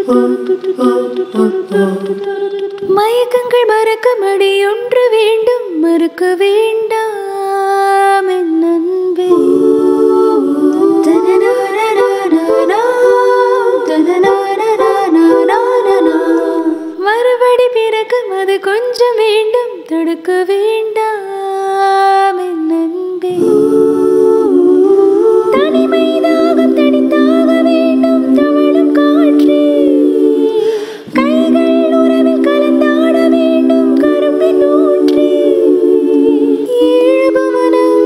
மயக்கங்கள் மறக்க மடி ஒன்று வேண்டும் மறுக்க வேண்டாம் என் அன்பே தனனானனானா, தனனானனானானா. மறுபடி பிறக்கும் அது கொஞ்சம் வேண்டும் தடுக்க வேண்டாம் என் அன்பே தனிமை தாகம் தனித்தாக வேண்டும் தவழும் காற்றே கைகள் உறவில் கலந்தாட வேண்டும் கரும்பின் ஊற்றே இழுபவனம்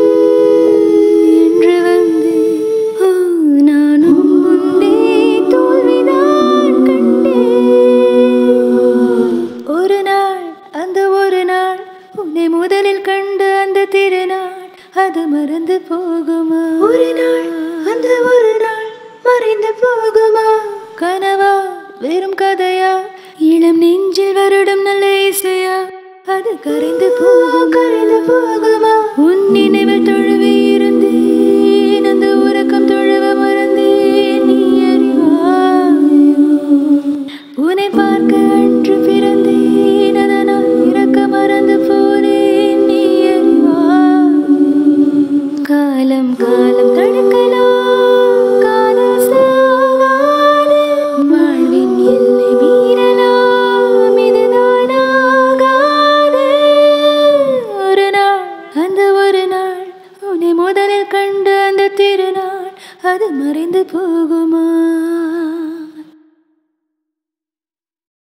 என்று வந்து ஓ, நானும் முன்னே தோல்விதான் கண்டேன் ஒரு நாள் அந்த ஒரு நாள் உன்னை முதலில் கண்டு அந்த திருநாள் அது மறந்து போகுமா ஒரு நாள் அந்த ஒரு நாள் மறைந்து போகுமா கனவா வெறும் கதையா இளம் நெஞ்சில் வருடம் நல்ல இசையா அது கரைந்து போகும் கரைந்து போகுமா உன் நினைவில் தொழுவே இருந்தேன் அந்த உறக்கம் தொழுவ மறந்தேன் நீ அறிவாயோ உன்னை பார்க்க அன்று பிறந்தேன் அதனால் இறக்க மறந்து போனேன் நீ அறிவாய் காலம் காலம் தடுக்கலாம் காதல் சாகாது வாழ்வின் எல்லை மீறலாம் இதுதான் ஆகாது ஒரு நாள் அந்த ஒரு நாள் உன்னை முதலில் கண்டு அந்த திருநாள் அது மறைந்து போகுமா